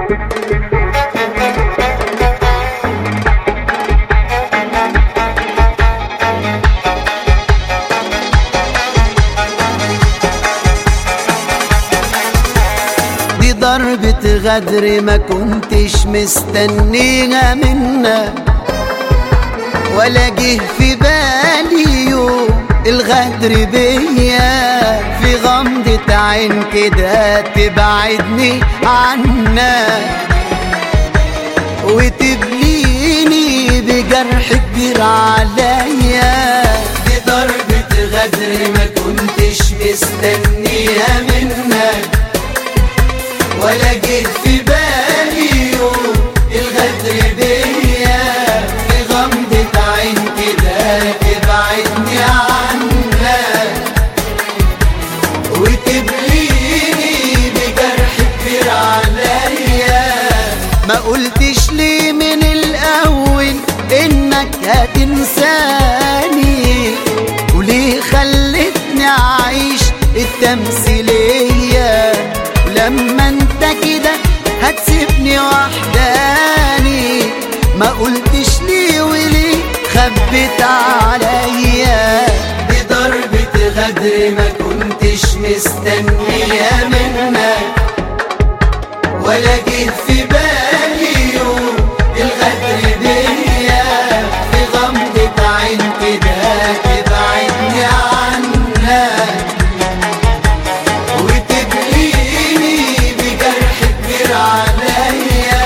دي ضربة غدر ما كنتش مستنيها منك ولا جه في بالي يوم الغدر بيا في غمضة عين كده تبعدني عنك وتبليني بجرح كبير عليا دي ضربة غدر ما كنتش مستنيها منك ولا جه في بالي يوم الغدر بيا في غمضة عين كده تبعدني عنك وتبليني بجرح كبير عليا ما قلتش ليه من الأول إنك هتنساني وليه خلتني أعيش التمثيلية لما انت كده هتسيبني وحداني ما قلتش ليه وليه خبت عليا دي ضربة غدر ما كنتش مستنيها منك ولا جه في بالي يوم الغدر بيا في غمضة عين كده تبعدني عنك وتبليني بجرح كبير عليا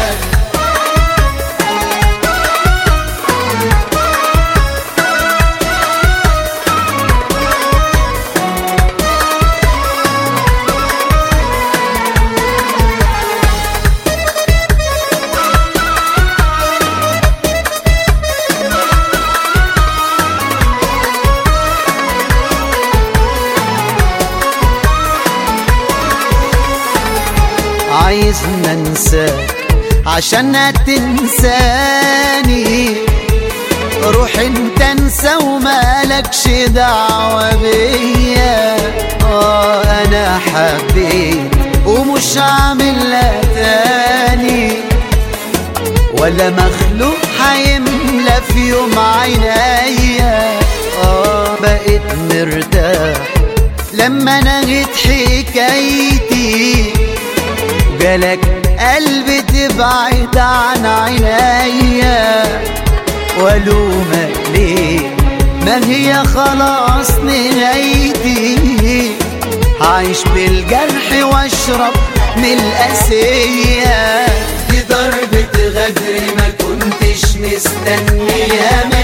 عايز ما انساك عشان تنساني روح انت انسى ومالكش دعوة بيا اه انا حبيت ومش عاملها تاني ولا مخلوق هيملى في يوم عينيا اه بقيت مرتاح لما نهيت حكايتي جالك قلبي تبعد عن عينيا والومك ليه ما هي خلاص نهايتي هعيش بالجرح واشرب من القاسية دي ضربة غدر ما كنتش مستنيها